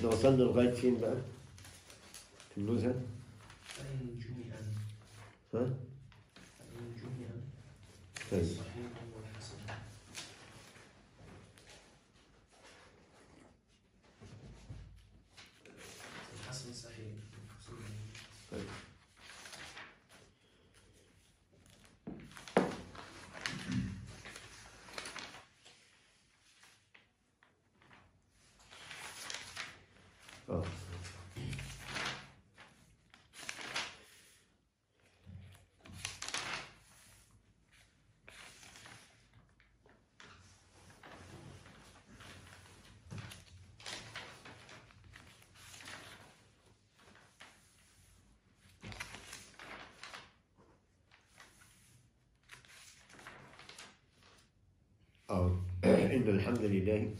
احنا وصلنا لغاية فين بقى؟ في النزهة؟ فإن جمع ها؟ فإن جمع طيب الصحيح والحسن الحسن صحيح طيب اه اه إن الحمد لله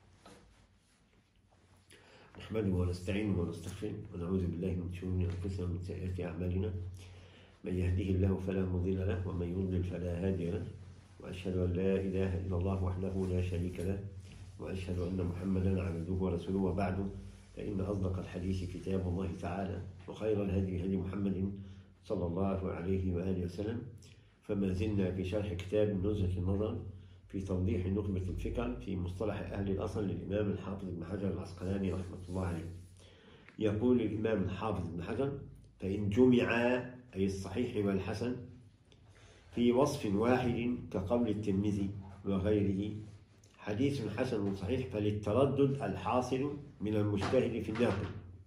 نحمده ونستعينه ونستغفره ونعوذ بالله من شرور انفسنا ومن سيئات اعمالنا من يهده الله فلا مضل له ومن يضلل فلا هادي له واشهد ان لا اله الا الله وحده لا شريك له واشهد ان محمدا عبده ورسوله وبعد فان اصدق الحديث كتاب الله تعالى وخير الهدي هدي محمد صلى الله عليه واله وسلم فما زلنا في شرح كتاب نزهه النظر في توضيح نخبة الفكر في مصطلح أهل الأصل للإمام الحافظ ابن حجر العسقلاني رحمة الله عليه يقول الإمام الحافظ ابن حجر فإن جمع أي الصحيح والحسن في وصف واحد كقول الترمذي وغيره حديث حسن صحيح فللتردد الحاصل من المجتهد في الناقل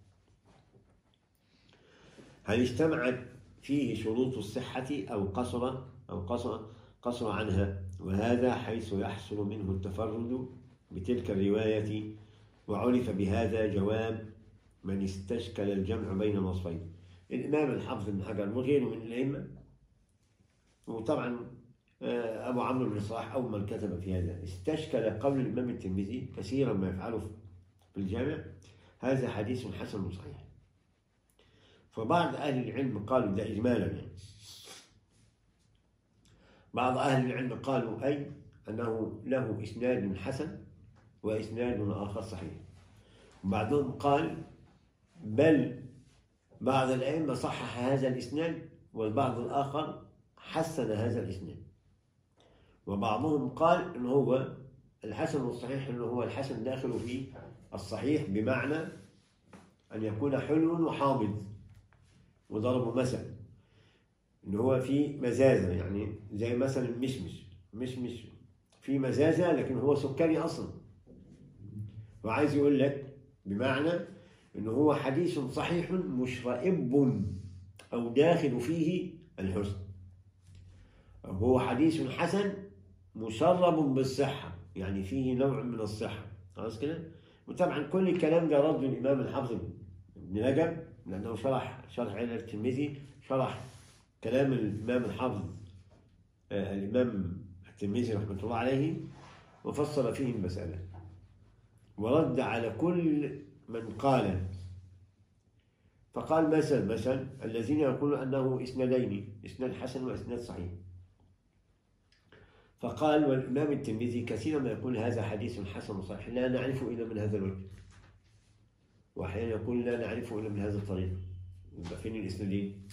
هل اجتمعت فيه شروط الصحة أو قصر أو قصر قصر عنها وهذا حيث يحصل منه التفرد بتلك الرواية وعرف بهذا جواب من استشكل الجمع بين الوصفين الإمام الحافظ بن حجر وغيره من الأئمة وطبعا آه، أبو عمرو بن صلاح أول من كتب في هذا استشكل قول الإمام الترمذي كثيرا ما يفعله في الجامع هذا حديث حسن صحيح فبعض أهل العلم قالوا ده إجمالا يعني بعض أهل العلم قالوا أي أنه له إسناد حسن وإسناد آخر صحيح وبعضهم قال بل بعض الأئمة صحح هذا الإسناد والبعض الآخر حسن هذا الإسناد وبعضهم قال إن هو الحسن والصحيح إنه هو الحسن داخل في الصحيح بمعنى أن يكون حلو وحامض وضربوا مثل ان هو في مزازه يعني زي مثلا المشمش مشمش في مزازه لكن هو سكري اصلا وعايز يقول لك بمعنى ان هو حديث صحيح مشرئب او داخل فيه الحسن أو هو حديث حسن مشرب بالصحه يعني فيه نوع من الصحه خلاص كده وطبعا كل الكلام ده رد الامام الحافظ ابن رجب لانه شرح شرح علل الترمذي شرح كلام الإمام الحافظ آه، الإمام الترمذي رحمة الله عليه وفصل فيه المسألة ورد على كل من قال فقال مثل مثل الذين يقولون أنه إسنادين إسناد حسن وإسناد صحيح فقال والإمام الترمذي كثيرا ما يقول هذا حديث حسن صحيح لا نعرفه إلا من هذا الوجه وأحيانا يقول لا نعرفه إلا من هذا الطريق يبقى فين الإسنادين؟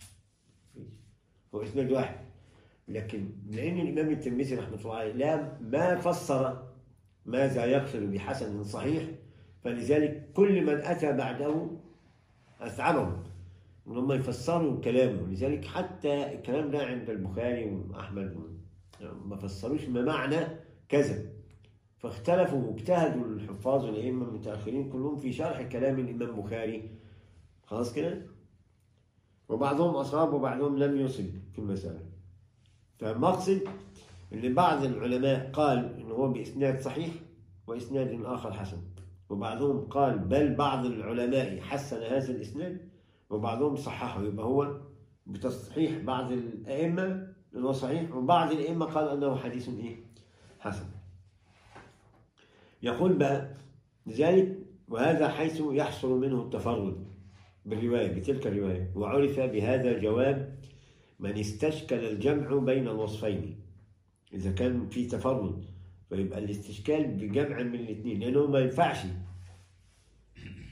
هو اسناد واحد لكن لان الامام الترمذي رحمه الله عليه لا ما فسر ماذا يقصد بحسن صحيح فلذلك كل من اتى بعده اتعبهم ان هم يفسروا كلامه لذلك حتى الكلام ده عند البخاري واحمد ما فسروش ما معنى كذا فاختلفوا واجتهدوا الحفاظ والائمه المتاخرين كلهم في شرح كلام الامام البخاري خلاص كده وبعضهم أصاب وبعضهم لم يصب في المسألة فالمقصد أن بعض العلماء قال أنه هو بإسناد صحيح وإسناد آخر حسن وبعضهم قال بل بعض العلماء حسن هذا الإسناد وبعضهم صححه يبقى هو بتصحيح بعض الأئمة أنه صحيح وبعض الأئمة قال أنه حديث إيه؟ حسن يقول بقى لذلك وهذا حيث يحصل منه التفرد بالرواية بتلك الرواية وعرف بهذا جواب من استشكل الجمع بين الوصفين إذا كان في تفرد فيبقى الاستشكال بجمع من الاثنين لأنه ما ينفعش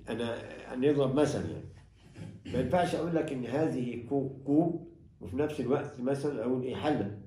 انا نضرب مثلا يعني ما ينفعش اقول لك ان هذه كو- كوب وفي نفس الوقت مثلا اقول ايه حله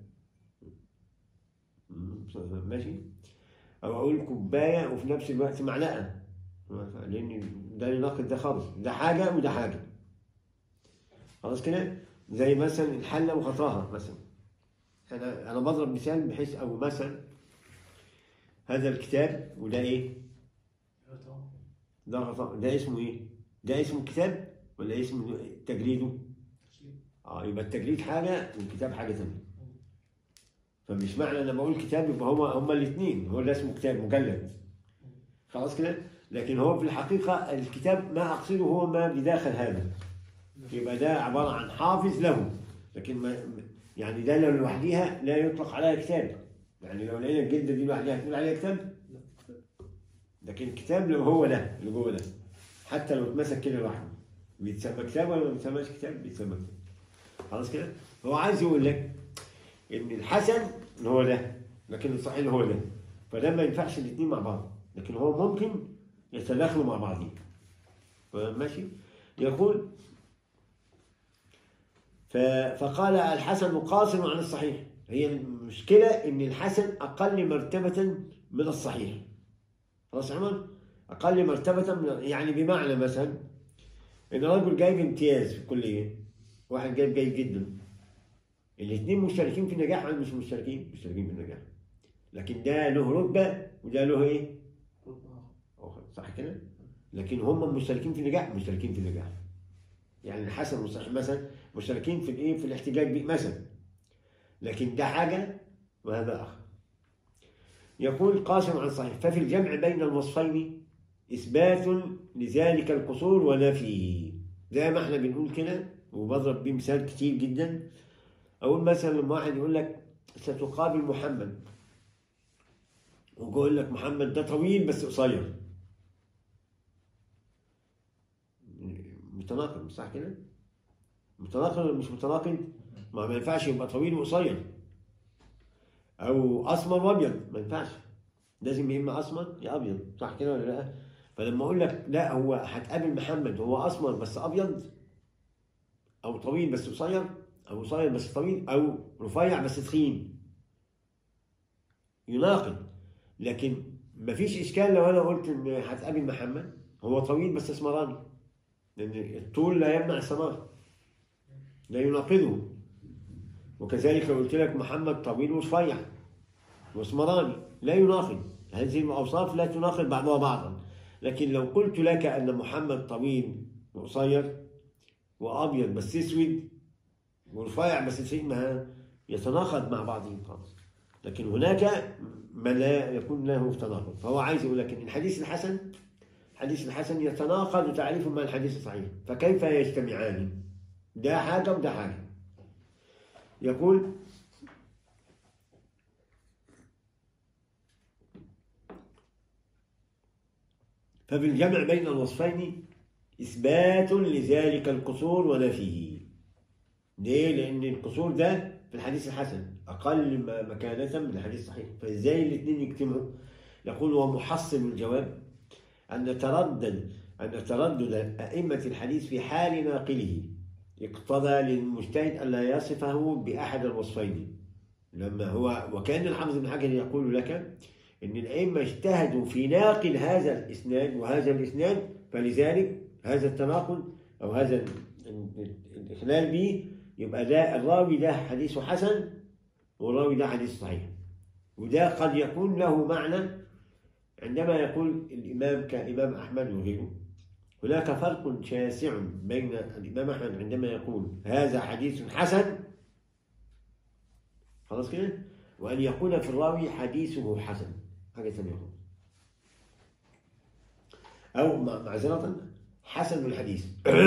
مم، ماشي او اقول كوبايه وفي نفس الوقت معلقه لان ده يناقض ده خالص ده حاجه وده حاجه خلاص كده زي مثلا الحله وخطاها مثلا انا انا بضرب مثال بحيث او مثلا هذا الكتاب وده ايه غطاء ده غطاء ده اسمه ايه ده اسمه كتاب ولا اسمه تجريده اه يبقى التجريد حاجه والكتاب حاجه ثانيه فمش معنى لما اقول كتاب يبقى هما هما الاثنين هو ده اسمه كتاب مجلد خلاص كده لكن هو في الحقيقه الكتاب ما اقصده هو ما بداخل هذا يبقى ده عباره عن حافظ له لكن ما يعني ده لو لوحديها لا يطلق عليها كتاب يعني لو لقينا الجلده دي لوحديها هتقول عليها كتاب لكن الكتاب لو هو ده اللي جوه ده حتى لو اتمسك كده لوحده بيتسمى كتاب ولا ما بيتسماش كتاب بيتسمى كتاب خلاص كده هو عايز يقول لك ان الحسن هو ده لكن الصحيح هو ده فده ما ينفعش الاثنين مع بعض لكن هو ممكن يتداخلوا مع بعضهم ماشي يقول ف- فقال الحسن قاصر عن الصحيح هي المشكلة ان الحسن اقل مرتبة من الصحيح خلاص يا عمر اقل مرتبة من يعني بمعنى مثلا ان رجل جايب امتياز في الكلية واحد جايب جيد جدا الاثنين مشتركين في النجاح ولا مش مشتركين؟ مشتركين في النجاح لكن ده له رتبة وده له ايه؟ أخرى. صح كده؟ لكن هم مشتركين في النجاح مشتركين في النجاح يعني الحسن والصحيح مثلا مشتركين في الايه؟ في الاحتجاج به مثلا لكن ده حاجة وهذا آخر يقول قاسم عن صحيح ففي الجمع بين الوصفين إثبات لذلك القصور ونفيه زي ما احنا بنقول كده وبضرب بيه مثال كتير جدا أقول مثلا لما واحد يقول لك ستقابل محمد ويقول لك محمد ده طويل بس قصير متناقض صح كده؟ متناقض ولا مش متناقض؟ ما ما ينفعش يبقى طويل وقصير او اسمر وابيض ما ينفعش لازم يا اما اسمر يا ابيض صح كده ولا لا؟ فلما اقول لك لا هو هتقابل محمد هو اسمر بس ابيض او طويل بس قصير او قصير بس طويل او رفيع بس تخين يناقض لكن مفيش اشكال لو انا قلت ان هتقابل محمد هو طويل بس اسمراني لان الطول لا يمنع السمار لا يناقضه وكذلك لو قلت لك محمد طويل ورفيع واسمراني لا يناقض هذه الاوصاف لا تناقض بعضها بعضا لكن لو قلت لك ان محمد طويل وقصير وابيض بس اسود ورفيع بس تخين ما يتناقض مع بعضهم خالص لكن هناك ما لا يكون له تناقض فهو عايز يقول لك ان الحديث الحسن الحديث الحسن يتناقض تعريفه مع الحديث الصحيح فكيف يجتمعان ده حاجة وده حاجة يقول ففي الجمع بين الوصفين إثبات لذلك القصور ونفيه ليه؟ لأن القصور ده في الحديث الحسن أقل م- مكانة من الحديث الصحيح فإزاي الاثنين يجتمعوا؟ يقول ومحصل الجواب أن تردد أن تردد أئمة الحديث في حال ناقله اقتضى للمجتهد ألا يصفه بأحد الوصفين لما هو وكان الحافظ بن حجر يقول لك ان الائمه اجتهدوا في ناقل هذا الاسناد وهذا الاسناد فلذلك هذا التناقض او هذا ال- ال- الاخلال به يبقى ده الراوي ده حديثه حسن والراوي ده حديث صحيح وده قد يكون له معنى عندما يقول الامام كامام احمد وغيره هناك فرق شاسع بين الامام احمد عندما يقول هذا حديث حسن خلاص كده وأن يكون في الراوي حديثه حسن حاجة ثانية خالص أو مع- معذرة حسن الحديث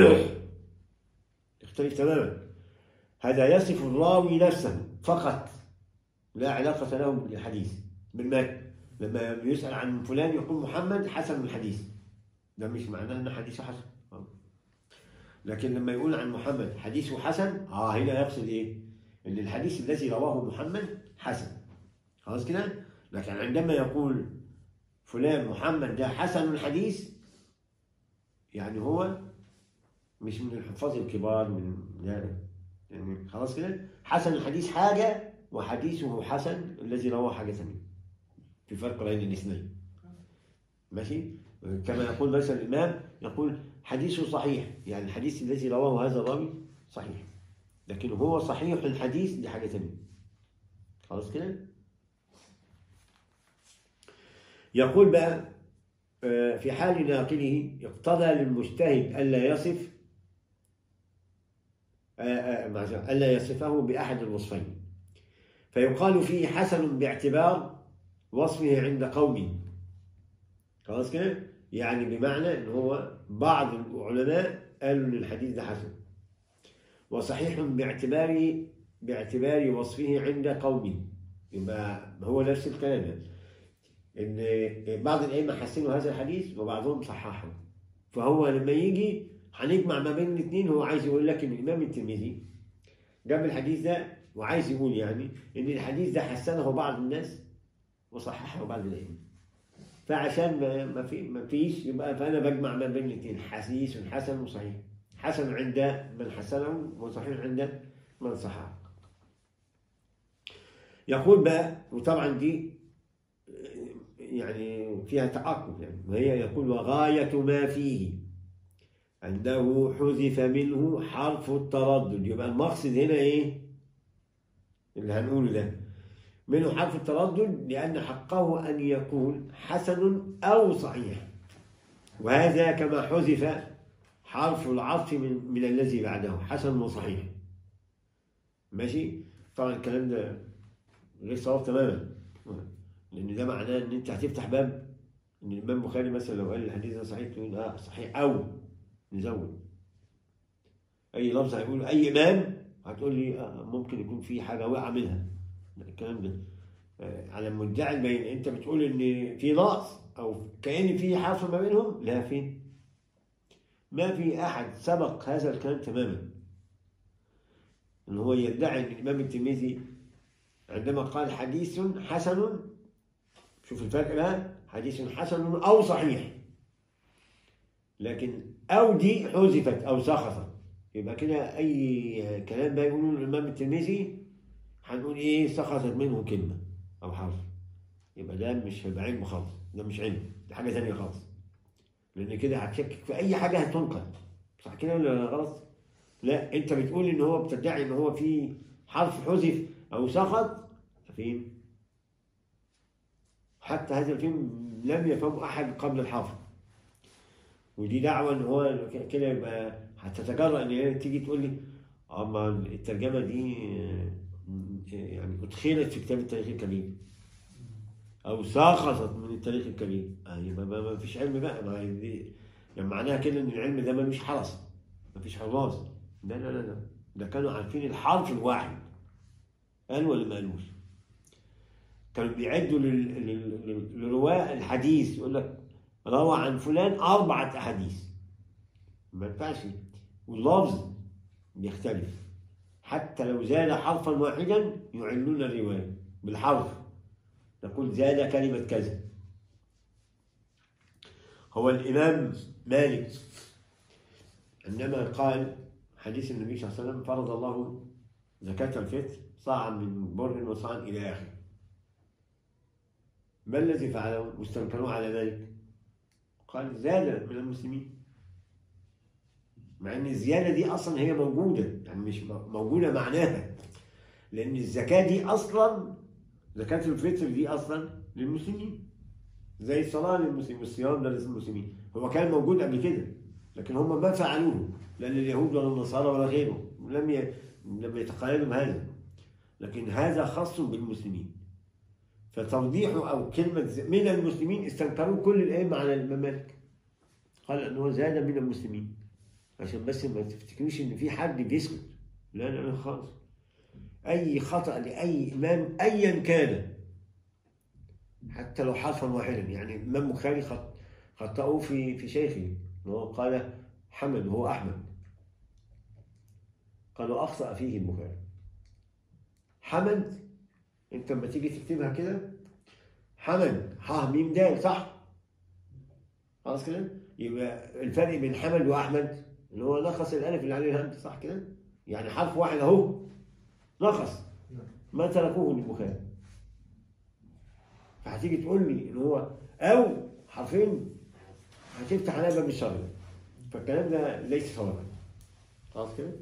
يختلف تماما هذا يصف الراوي نفسه فقط لا علاقة له بالحديث بالمتن لما يسأل عن فلان يقول محمد حسن الحديث ده مش معناه أن حديثه حسن لكن لما يقول عن محمد حديثه حسن اه هنا يقصد ايه؟ ان الحديث الذي رواه محمد حسن خلاص كده لكن عندما يقول فلان محمد ده حسن الحديث يعني هو مش من الحفاظ الكبار من لا يعني خلاص كده حسن الحديث حاجة وحديثه حسن الذي روى حاجة ثانية في فرق بين الاثنين ماشي كما يقول مثلا الإمام يقول حديثه صحيح يعني الحديث الذي رواه هذا الراوي صحيح لكن هو صحيح الحديث دي حاجة ثانية خلاص كده يقول بقى آه، في حال ناقله اقتضى للمجتهد ألا يصف آه، آه، معذرة، ألا يصفه بأحد الوصفين فيقال فيه حسن باعتبار وصفه عند قوم خلاص كده يعني بمعنى ان هو بعض العلماء قالوا ان الحديث ده حسن وصحيح باعتبار باعتبار وصفه عند قوم يبقى هو نفس الكلام يعني. ان بعض الائمه حسنوا هذا الحديث وبعضهم صححه فهو لما يجي هنجمع ما بين الاثنين هو عايز يقول لك ان الامام الترمذي جاب الحديث ده وعايز يقول يعني ان الحديث ده حسنه بعض الناس وصححه بعض الائمه فعشان ما ما في ما فيش يبقى فانا بجمع ما بين الاثنين حديث حسن وصحيح حسن عند من حسنه وصحيح عند من صححه يقول بقى وطبعا دي يعني فيها تعقب يعني وهي يقول وغاية ما فيه عنده حذف منه حرف التردد يبقى المقصد هنا ايه اللي هنقوله ده منه حرف التردد لأن حقه أن يكون حسن أو صحيح وهذا كما حذف حرف العطف من, من الذي بعده حسن وصحيح ماشي طبعا الكلام ده غير صواب تماما لان ده معناه ان انت هتفتح باب ان الامام البخاري مثلا لو قال الحديث ده صحيح تقول اه صحيح او نزود اي لفظ هيقول اي امام هتقول لي آه ممكن يكون في حاجه واقعه منها لا، الكلام ده آه على المدعي البين انت بتقول ان في نقص او كان في حرف ما بينهم لا فين ما في احد سبق هذا الكلام تماما ان هو يدعي ان الامام الترمذي عندما قال حديث حسن شوف الفرق بقى حديث حسن او صحيح لكن او دي حذفت او سقطت يبقى كده اي كلام بقى يقولوا الامام الترمذي هنقول ايه سقطت منه كلمه او حرف يبقى ده مش هيبقى علم خالص ده مش علم ده حاجه ثانيه خالص لان كده هتشكك في اي حاجه هتنقل صح كده ولا غلط؟ لا انت بتقول ان هو بتدعي ان هو في حرف حذف او سقط فين؟ حتى هذا الفيلم لم يفهمه احد قبل الحافظ ودي دعوه ان هو كده يبقى هتتجرأ ان هي تيجي تقول لي اما الترجمه دي آه، يعني ادخلت في كتاب التاريخ الكبير او سقطت من التاريخ الكبير آه، يبقى ما ما فيش علم بقى ما هي دي يعني معناها كده ان العلم ده ملوش حرس ما فيش حراس لا لا لا لا ده كانوا عارفين الحرف الواحد قال ولا ما قالوش كانوا بيعدوا لل- لل- لل- لرواة الحديث يقول لك روى عن فلان أربعة أحاديث ما ينفعش واللفظ بيختلف حتى لو زاد حرفا واحدا يعلون الرواية بالحرف نقول زاد كلمة كذا هو الإمام مالك عندما قال حديث النبي صلى الله عليه وسلم فرض الله زكاة الفطر صاعا من بر وصاعا إلى آخره ما الذي فعله واستنكروه على ذلك قال زاد من المسلمين مع ان الزياده دي اصلا هي موجوده يعني مش م- موجوده معناها لان الزكاه دي اصلا زكاه الفطر دي اصلا للمسلمين زي الصلاه للمسلمين والصيام ده للمسلمين هو كان موجود قبل كده لكن هم ما فعلوه لان اليهود ولا النصارى ولا غيره لم ي... لم يتقيدوا بهذا لكن هذا خاص بالمسلمين فتوضيحه او كلمه ز- من المسلمين استنكروا كل الائمه على الامام مالك قال انه زاد من المسلمين عشان بس ما تفتكروش ان في حد بيسكت لا لا لا خالص اي خطا لاي امام ايا كان حتى لو حرفا واحدا يعني الامام البخاري خط خطأه في في شيخه إن هو قال حمد وهو احمد قالوا اخطا فيه البخاري حمد انت لما تيجي تكتبها كده حمد ح ميم دال صح خلاص كده يبقى الفرق بين حمد واحمد ان هو نقص الالف اللي عليه الهمز صح كده يعني حرف واحد اهو نقص نعم. ما تركوه للبخاري فهتيجي تقول لي ان هو او حرفين هتفتح عليها باب الشر فالكلام ده ليس صوابا خلاص كده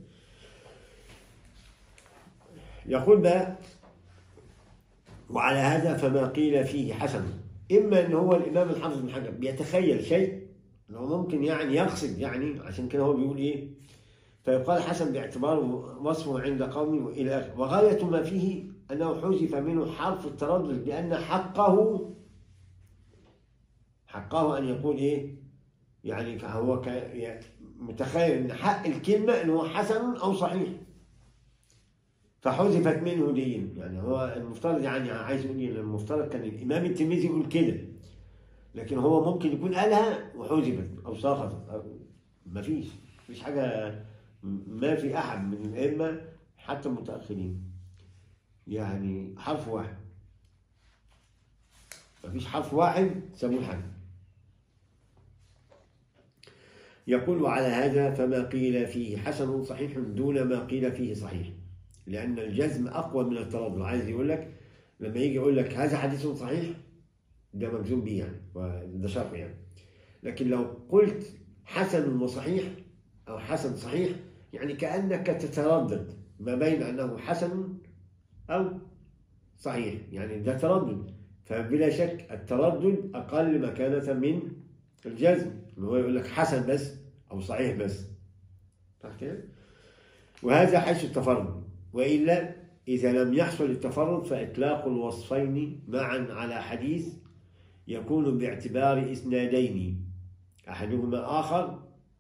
يقول بقى وعلى هذا فما قيل فيه حسن اما ان هو الامام الحافظ بن حجر بيتخيل شيء انه ممكن يعني يقصد يعني عشان كده هو بيقول ايه فيقال حسن باعتبار وصفه عند قومه الى اخره وغايه ما فيه انه حذف منه حرف التردد لان حقه حقه ان يقول ايه يعني هو ك- يعني متخيل ان حق الكلمه ان هو حسن او صحيح فحذفت منه دي يعني هو المفترض يعني عايز يقول إيه؟ المفترض كان الامام الترمذي يقول كده لكن هو ممكن يكون قالها وحذفت او سقطت أو ما فيش مفيش حاجه ما في احد من الائمه حتى المتاخرين يعني حرف واحد ما فيش حرف واحد سموه الحمد يقول على هذا فما قيل فيه حسن صحيح دون ما قيل فيه صحيح لأن الجزم أقوى من التردد عايز يقول لك لما يجي يقول لك هذا حديث صحيح ده مجزوم به يعني وده شرط يعني لكن لو قلت حسن وصحيح أو حسن صحيح يعني كأنك تتردد ما بين أنه حسن أو صحيح يعني ده تردد فبلا شك التردد أقل مكانة من الجزم اللي هو يقول لك حسن بس أو صحيح بس صح كده؟ وهذا حيث التفرد وإلا إذا لم يحصل التفرد فإطلاق الوصفين معا على حديث يكون باعتبار إسنادين أحدهما آخر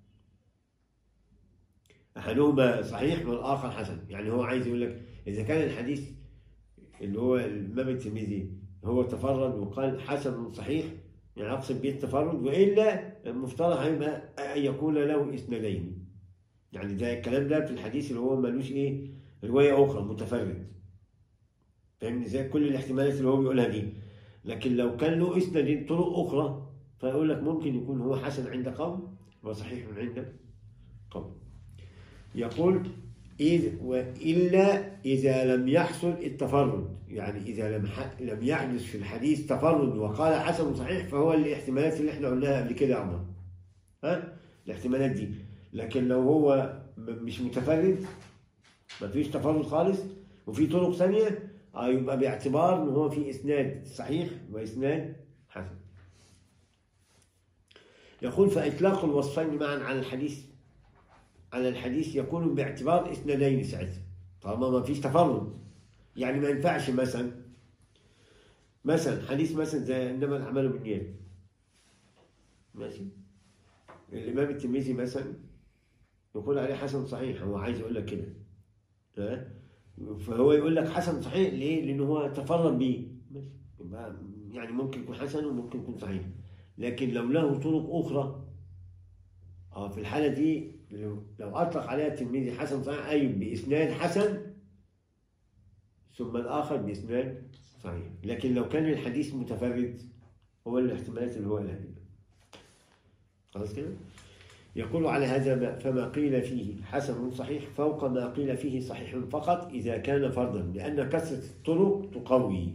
أحدهما صحيح والآخر حسن يعني هو عايز يقول لك إذا كان الحديث اللي هو الإمام الترمذي هو تفرد وقال حسن صحيح يعني أقصد به التفرد وإلا المفترض هيبقى أن يكون له إسنادين يعني ده الكلام ده في الحديث اللي هو ملوش إيه رواية أخرى متفرد فاهمني زي كل الاحتمالات اللي هو بيقولها دي لكن لو كان له إسنادين طرق أخرى فيقول لك ممكن يكون هو حسن عند قوم وصحيح عند قوم يقول إذ وإلا إذا لم يحصل التفرد يعني إذا لم ح- لم يحدث في الحديث تفرد وقال حسن صحيح فهو الاحتمالات اللي احنا قلناها قبل كده يا عمر ها الاحتمالات دي لكن لو هو م- مش متفرد ما فيش تفرد خالص وفي طرق ثانية آه يبقى باعتبار ان هو في اسناد صحيح واسناد حسن يقول فإطلاق الوصفين معا على الحديث على الحديث يكون باعتبار اسنادين ساعتها طالما ما فيش تفرد يعني ما ينفعش مثلا مثلا حديث مثلا زي انما الاعمال بالنيات ماشي الامام الترمذي مثلا يقول عليه حسن صحيح هو عايز يقول لك كده ها فهو يقول لك حسن صحيح ليه؟ لانه هو تفرد بيه ماشي يبقى يعني ممكن يكون حسن وممكن يكون صحيح لكن لو له طرق اخرى اه في الحاله دي لو لو اطلق عليها التلميذ حسن صحيح اي باسناد حسن ثم الاخر باسناد صحيح لكن لو كان الحديث متفرد هو الاحتمالات اللي هو قالها دي. خلاص كده يقول على هذا ما- فما قيل فيه حسن صحيح فوق ما قيل فيه صحيح فقط إذا كان فردا لأن كثرة الطرق تقوي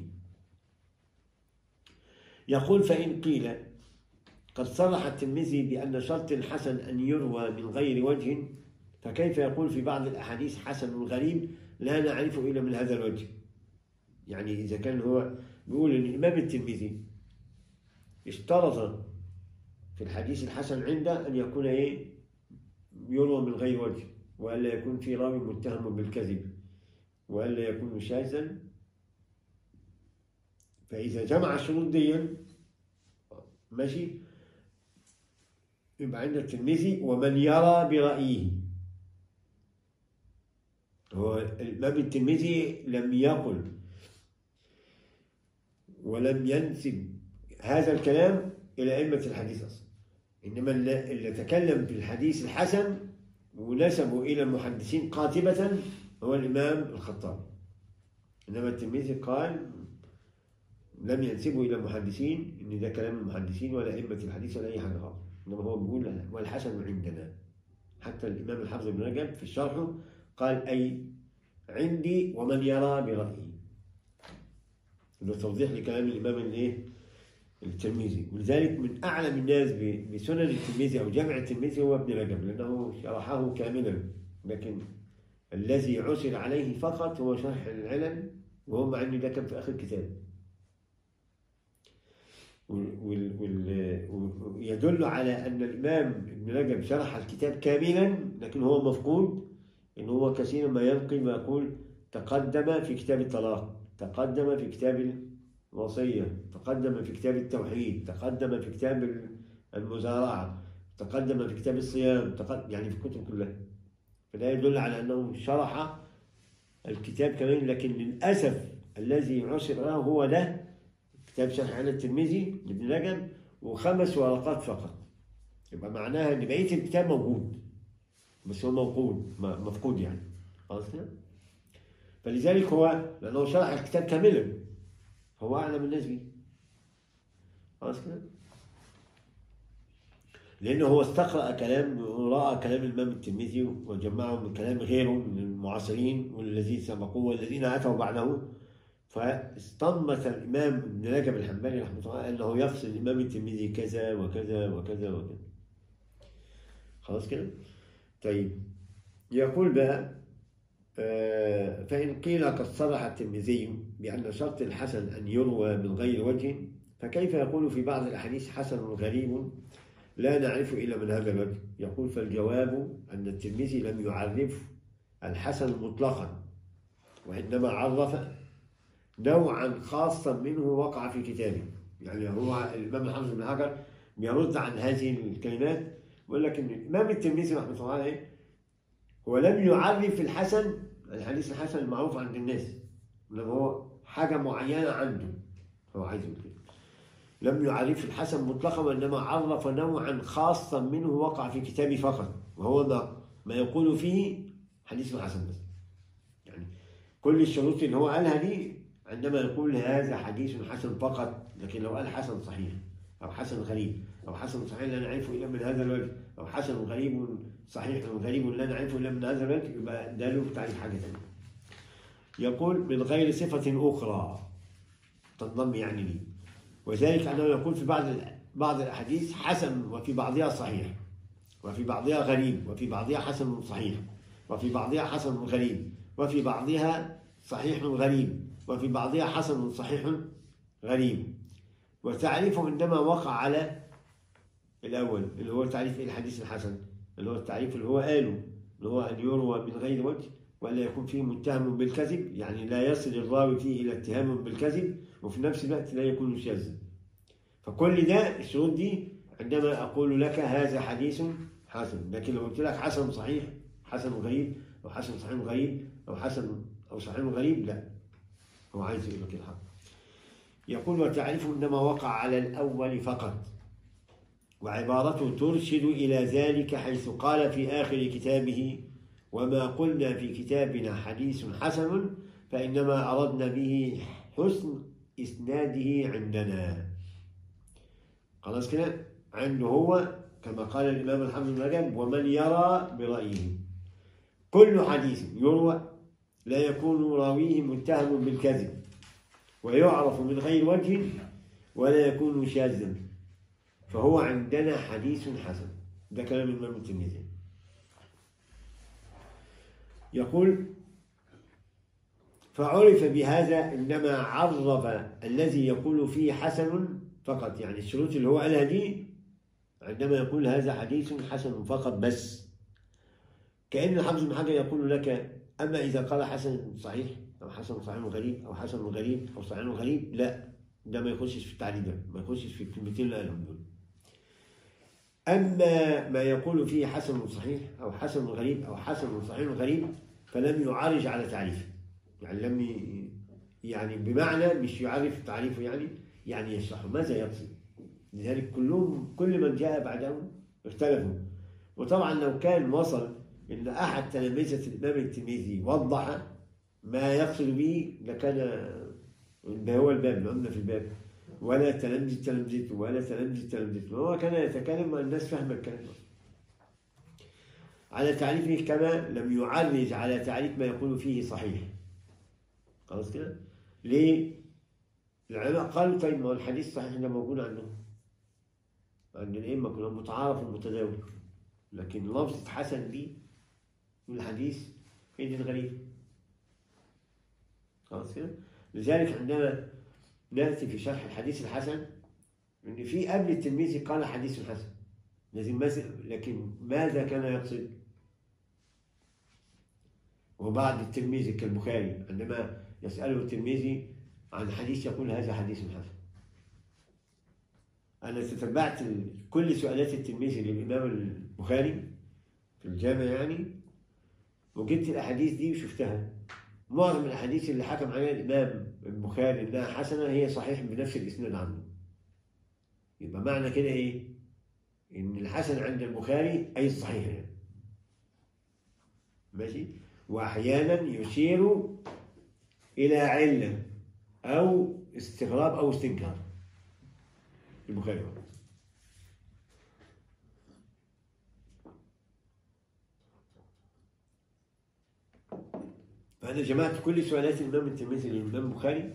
يقول فإن قيل قد صرح الترمذي بأن شرط الحسن أن يروى من غير وجه فكيف يقول في بعض الأحاديث حسن غريب لا نعرفه إلا من هذا الوجه يعني إذا كان هو بيقول إن الإمام الترمذي اشترط في الحديث الحسن عنده أن يكون إيه يروى من غير وجه وألا يكون في راوي متهم بالكذب وألا يكون شاذا فإذا جمع الشروط دي ماشي يبقى عند الترمذي ومن يرى برأيه هو الإمام الترمذي لم يقل ولم ينسب هذا الكلام إلى أئمة الحديث أصلا إنما اللي اللي تكلم في الحديث الحسن ونسبه إلى المحدثين قاطبة هو الإمام الخطابي إنما الترمذي قال لم ينسبه الى المحدثين ان ده كلام المحدثين ولا ائمه الحديث ولا اي حاجه خالص انما هو بيقول لا، والحسن عندنا حتى الامام الحافظ بن رجب في شرحه قال اي عندي ومن يرى برايه ده توضيح لكلام الامام الايه الترمذي ولذلك من اعلم الناس ب- بسنن الترمذي او جامع الترمذي هو ابن رجب لانه شرحه كاملا لكن الذي عسر عليه فقط هو شرح العلل وهو مع ان ده كان في اخر الكتاب وال- وال- وال- ويدل على ان الامام ابن رجب شرح الكتاب كاملا لكن هو مفقود ان هو كثيرا ما ينقل ما يقول تقدم في كتاب الطلاق تقدم في كتاب الوصيه تقدم في كتاب التوحيد تقدم في كتاب المزارعه تقدم في كتاب الصيام تقدم يعني في الكتب كلها فده يدل على انه شرح الكتاب كمان لكن للاسف الذي عسر له هو ده كتاب شرح على الترمذي لابن رجب وخمس ورقات فقط يبقى معناها ان بقيه الكتاب موجود بس هو موجود م- مفقود يعني خلاص كده فلذلك هو لانه شرح الكتاب كاملا هو اعلم الناس بيه خلاص كده لأنه هو استقرأ كلام ورأى كلام الإمام الترمذي وجمعه من كلام غيره من المعاصرين والذين سبقوه والذين أتوا بعده فاستنبط الإمام ابن رجب الحنبلي رحمه الله أنه يفصل الإمام الترمذي كذا وكذا وكذا وكذا خلاص كده؟ طيب يقول بقى آه، فإن قيل قد صرح الترمذي بأن شرط الحسن أن يروى من غير وجه فكيف يقول في بعض الأحاديث حسن غريب لا نعرف إلا من هذا الوجه يقول فالجواب أن الترمذي لم يعرف الحسن مطلقا وإنما عرف نوعا خاصا منه وقع في كتابه يعني هو الإمام الحافظ بن حجر بيرد عن هذه الكلمات ويقول لك إن الإمام الترمذي رحمه الله عليه هو لم يعرف الحسن الحديث الحسن المعروف عند الناس إنما هو حاجة معينة عنده هو عايز يقول كده لم يعرف الحسن مطلقا وإنما عرف نوعا خاصا منه وقع في كتابه فقط وهو ما, ما يقول فيه حديث الحسن بس يعني كل الشروط اللي هو قالها دي عندما يقول هذا حديث حسن فقط لكن لو قال حسن صحيح أو حسن غريب أو حسن صحيح لا نعرفه إلا من هذا الوجه أو حسن غريب صحيح أو غريب لا نعرفه إلا من هذا الوجه يبقى ده له تعريف حاجة ثانية يقول من غير صفة أخرى تنضم يعني لي وذلك أنه يقول في بعض بعض الأحاديث حسن وفي بعضها صحيح وفي بعضها غريب وفي بعضها حسن صحيح وفي بعضها حسن غريب وفي بعضها صحيح غريب وفي بعضها حسن صحيح غريب وتعريفه عندما وقع على الأول اللي هو تعريف الحديث الحسن اللي هو التعريف اللي هو قاله اللي هو أن يروى من غير وجه ولا يكون فيه متهم بالكذب يعني لا يصل الراوي فيه إلى اتهام بالكذب وفي نفس الوقت لا يكون شاذا فكل ده الشروط دي عندما أقول لك هذا حديث حسن لكن لو قلت لك حسن صحيح حسن غريب أو حسن صحيح غريب أو حسن أو صحيح غريب لا هو عايز يقول لك الحق يقول وتعرف إنما وقع على الأول فقط وعبارته ترشد إلى ذلك حيث قال في آخر كتابه وما قلنا في كتابنا حديث حسن فإنما أردنا به حسن إسناده عندنا خلاص كده عنده هو كما قال الإمام الحافظ بن رجب ومن يرى برأيه كل حديث يروى لا يكون راويه متهم بالكذب ويعرف من غير وجه ولا يكون شاذا فهو عندنا حديث حسن ده كلام الإمام الترمذي يقول فعرف بهذا إنما عرف الذي يقول فيه حسن فقط يعني الشروط اللي هو قالها دي عندما يقول هذا حديث حسن فقط بس كأن الحافظ بن حجر يقول لك أما إذا قال حسن صحيح أو حسن صحيح غريب أو حسن غريب أو صحيح غريب لا ده ما يخشش في التعريف ده ما يخشش في الكلمتين اللي قالهم دول أما ما يقول فيه حسن صحيح أو حسن غريب أو حسن صحيح غريب فلم يعرج على تعريفه يعني لم ي- يعني بمعنى مش يعرف تعريفه يعني يعني يشرحه ماذا يقصد لذلك كلهم كل من جاء بعدهم اختلفوا وطبعا لو كان وصل ان احد تلامذه الامام الترمذي وضح ما يقصد به لكان هو الباب العمدة في الباب ولا تلمذة تلمذته ولا تلمذة تلمذته هو كان يتكلم والناس فاهمة الكلام على تعريفه كما لم يعرج على تعريف ما يقول فيه صحيح خلاص كده ليه العلماء قالوا طيب ما هو الحديث صحيح ده موجود عندهم عند الأئمة كلهم متعارف ومتداول لكن لفظة حسن دي من الحديث هي دي الغريب خلاص كده لذلك عندما نأتي في شرح الحديث الحسن إن في قبل التلميذ قال حديث حسن لازم مثل لكن ماذا كان يقصد؟ وبعد التلميذ كالبخاري عندما يسأله التلميذ عن حديث يقول هذا حديث حسن أنا تتبعت ال- كل سؤالات التلميذ للإمام البخاري في الجامع يعني وجبت الأحاديث دي وشفتها معظم الأحاديث اللي حكم عليها الإمام البخاري إنها حسنة هي صحيح بنفس الإسناد عنه يبقى معنى كده إيه؟ إن الحسن عند البخاري أي الصحيح يعني ماشي؟ وأحيانا يشير إلى علة أو استغراب أو استنكار البخاري هو. فأنا جمعت كل سؤالات الإمام الترمذي للإمام البخاري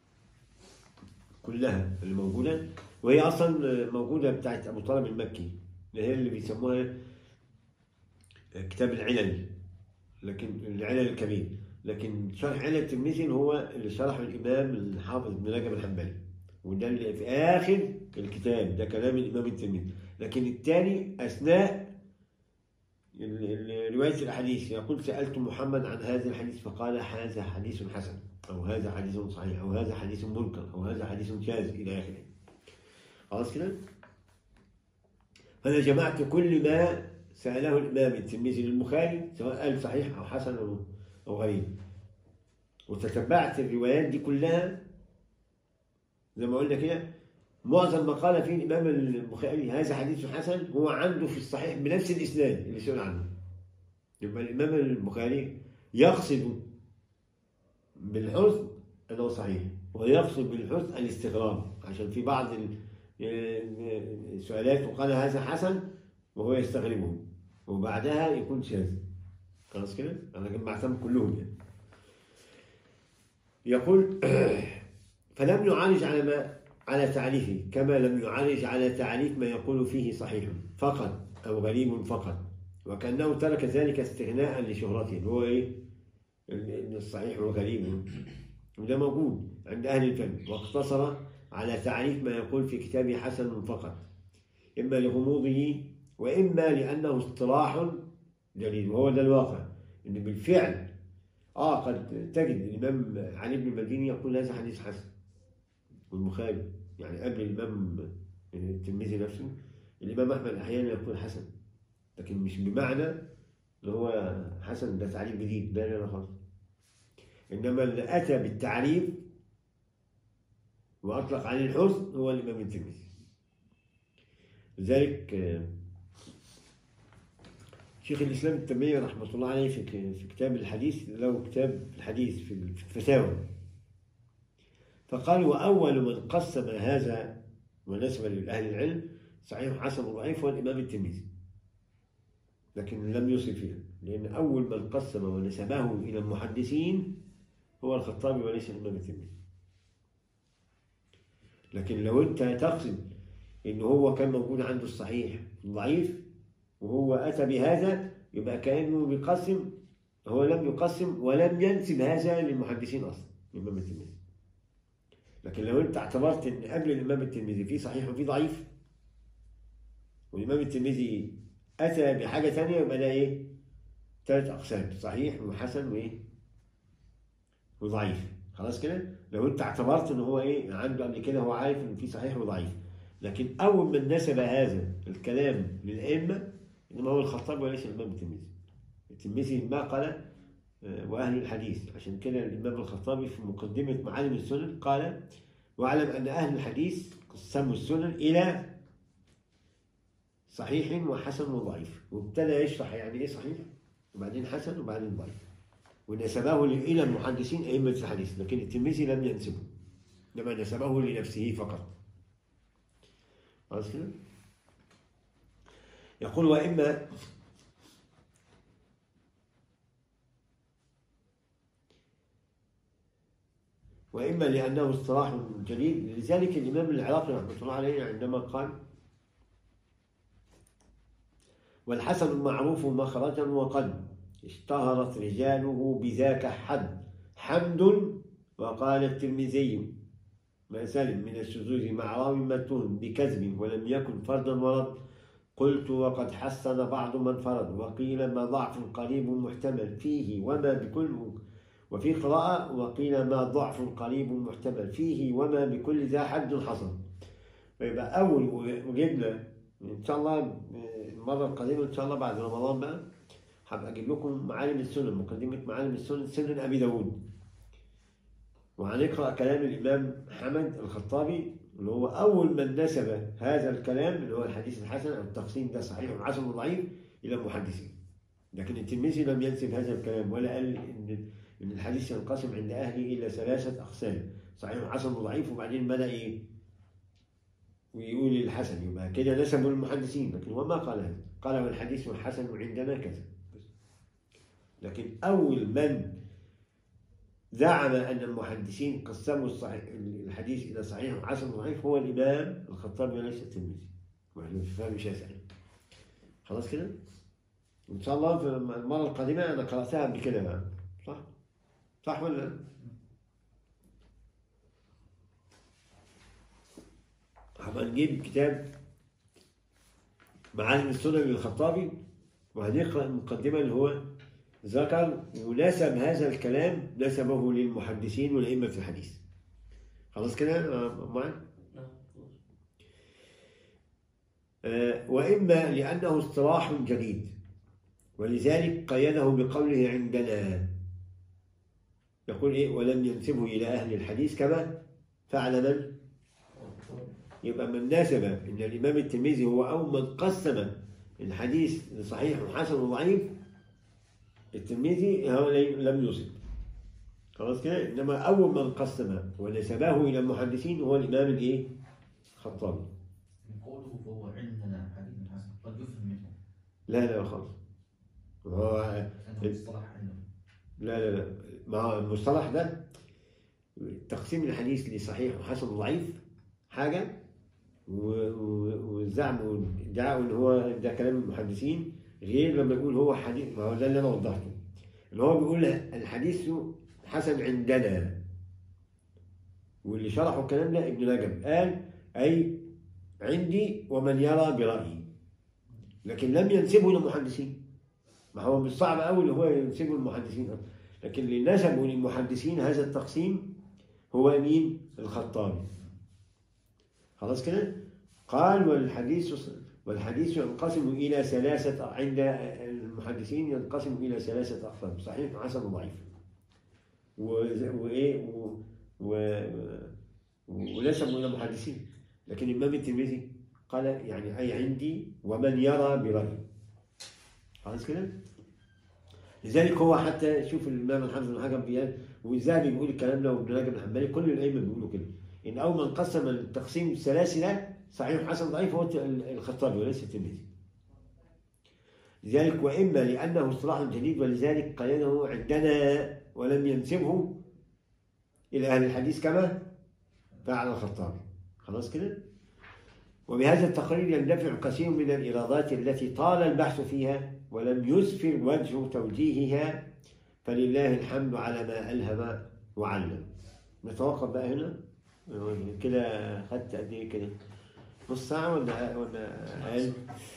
كلها اللي موجودة وهي أصلا موجودة بتاعت أبو طالب المكي اللي هي اللي بيسموها كتاب العلل لكن العلل الكبير لكن شرح علل الترمذي اللي هو اللي شرحه الإمام الحافظ ابن رجب الحنبلي وده اللي في آخر الكتاب ده كلام الإمام الترمذي لكن الثاني أثناء ال- ال- رواية الأحاديث يقول سألت محمد عن هذا الحديث فقال هذا حديث حسن أو هذا حديث صحيح أو هذا حديث منكر أو هذا حديث شاذ إلى آخره خلاص كده؟ فأنا جمعت كل ما سأله الإمام الترمذي للبخاري سواء قال صحيح أو حسن أو أو غريب وتتبعت الروايات دي كلها زي ما قلنا كده معظم ما قال فيه الإمام البخاري هذا حديث حسن هو عنده في الصحيح بنفس الإسناد اللي سئل عنه يبقى الإمام البخاري يقصد بالحسن أنه صحيح ويقصد بالحسن الاستغراب عشان في بعض ال- السؤالات وقال هذا حسن وهو يستغربه وبعدها يكون شاذ خلاص كده أنا جمعتهم كلهم يعني يقول فلم يعالج على ما على تعريفه كما لم يعالج على تعريف ما يقول فيه صحيح فقط أو غريب فقط وكأنه ترك ذلك استغناء لشهرته اللي هو إيه؟ ال- الصحيح والغريب وده موجود عند أهل الفن واقتصر على تعريف ما يقول في كتابه حسن فقط إما لغموضه وإما لأنه اصطلاح جديد وهو ده الواقع إن بالفعل آه قد تجد الإمام علي بن المديني يقول هذا حديث حسن والبخاري يعني قبل الإمام الترمذي نفسه الإمام أحمد أحيانا يقول حسن لكن مش بمعنى اللي هو حسن ده تعريف جديد ده لا لا خالص إنما اللي أتى بالتعريف وأطلق عليه الحسن هو الإمام الترمذي لذلك آه، شيخ الإسلام ابن تيمية رحمة الله عليه في ك- في كتاب الحديث له كتاب الحديث في الفتاوى فقال وأول من قسم هذا ونسب لأهل العلم صحيح حسن وضعيف هو الإمام الترمذي لكن لم يصل فيها لأن أول من قسم ونسبه إلى المحدثين هو الخطابي وليس الإمام الترمذي لكن لو أنت تقصد إن هو كان موجود عنده الصحيح الضعيف وهو أتى بهذا يبقى كأنه بيقسم هو لم يقسم ولم ينسب هذا للمحدثين أصلا الإمام الترمذي لكن لو أنت اعتبرت إن قبل الإمام الترمذي في صحيح وفي ضعيف والإمام الترمذي أتى بحاجة ثانية يبقى ده إيه؟ ثلاث أقسام صحيح وحسن وإيه؟ وضعيف خلاص كده؟ لو أنت اعتبرت إن هو إيه؟ عنده قبل كده هو عارف إن في صحيح وضعيف لكن أول من نسب هذا الكلام للأئمة إنما هو الخطاب وليس الإمام الترمذي الترمذي ما قال آه، وأهل الحديث عشان كده الإمام الخطابي في مقدمة معالم السنن قال واعلم أن أهل الحديث قسموا السنن إلى صحيح وحسن وضعيف وابتدى يشرح يعني إيه صحيح وبعدين حسن وبعدين ضعيف ونسبه إلى المحدثين أئمة الحديث لكن الترمذي لم ينسبه إنما نسبه لنفسه فقط خلاص كده؟ يقول وإما وإما لأنه اصطلاح جديد لذلك الإمام العراقي رحمه الله عليه عندما قال والحسن معروف مخرجا وقد اشتهرت رجاله بذاك حد حمد وقال الترمذي ما سلم من الشذوذ مع راوي متون بكذب ولم يكن فردا ورد قلت وقد حسن بعض من فرد وقيل ما ضعف قريب محتمل فيه وما بكل وفي قراءة وقيل ما ضعف قريب محتمل فيه وما بكل ذا حد حصل فيبقى أول وجبنا إن شاء الله المرة القادمة إن شاء الله بعد رمضان بقى هبقى أجيب لكم معالم السنن مقدمة معالم السنن سنن أبي داود وهنقرأ كلام الإمام حمد الخطابي اللي هو أول من نسب هذا الكلام اللي هو الحديث الحسن أو التقسيم ده صحيح وحسن وضعيف إلى المحدثين لكن الترمذي لم ينسب هذا الكلام ولا قال إن إن الحديث ينقسم عند أهله إلى ثلاثة أقسام صحيح وحسن وضعيف وبعدين بدأ إيه ويقول الحسن يبقى كده نسبوا للمحدثين لكن هو ما قال هذا قال والحديث الحسن عندنا كذا لكن أول من زعم أن المحدثين قسموا الصحيح الحديث إلى صحيح وحسن وضعيف هو الإمام الخطابي وليس الترمذي واحنا في فهم شاسع خلاص كده؟ إن شاء الله في المرة القادمة أنا قرأتها قبل كده بقى صح؟ صح ولا لا؟ هبقى نجيب كتاب معالم السنن للخطابي وهنقرأ المقدمة اللي هو ذكر ونسب هذا الكلام نسبه للمحدثين والأئمة في الحديث خلاص كده آه، معاك؟ نعم خلاص. آه، وإما لأنه اصطلاح جديد ولذلك قيده بقوله عندنا يقول إيه ولم ينسبه إلى أهل الحديث كما فعل من؟ يبقى من نسب أن الإمام الترمذي هو أول من قسم الحديث لصحيح وحسن وضعيف الترمذي هو لم يصب خلاص كده إنما أول من قسم ونسبه إلى المحدثين هو الإمام الإيه؟ الخطابي قوله فهو عندنا حديث حسن قد يفهم منه لا لا خالص هو أنه اصطلح عندهم لا لا لا مع المصطلح ده تقسيم الحديث لصحيح وحسن وضعيف حاجة و- و- والزعم والادعاء ان هو ده كلام المحدثين غير لما يقول هو حديث ما هو ده اللي انا وضحته اللي هو بيقول الحديث حسن عندنا واللي شرحوا الكلام ده ابن رجب قال اي عندي ومن يرى برأيي لكن لم ينسبه للمحدثين ما هو مش صعب قوي اللي هو ينسبه للمحدثين لكن اللي نسبوا للمحدثين هذا التقسيم هو مين؟ الخطابي خلاص كده؟ قال والحديث والحديث ينقسم إلى ثلاثة عند المحدثين ينقسم إلى ثلاثة أقسام صحيح وحسن وضعيف و- وإيه و- و- ونسبوا إلى المحدثين لكن الإمام الترمذي قال يعني أي عندي ومن يرى برأيي خلاص كده؟ لذلك هو حتى شوف الإمام الحافظ بن حجر بيان والذهبي بيقول الكلام ده وابن رجب الحنبلي كل الأئمة بيقولوا كده إن أول من قسم التقسيم الثلاثي ده صحيح حسن ضعيف هو الخطابي وليس الترمذي لذلك وإما لأنه اصطلاح جديد ولذلك قيده عندنا ولم ينسبه إلى أهل الحديث كما فعل الخطابي خلاص كده؟ وبهذا التقرير يندفع كثير من الإيرادات التي طال البحث فيها ولم يسفر وجه توجيهها فلله الحمد على ما ألهم وعلم نتوقف بقى هنا كده خدت قد ايه كده نص ساعة ولا ولا أقل؟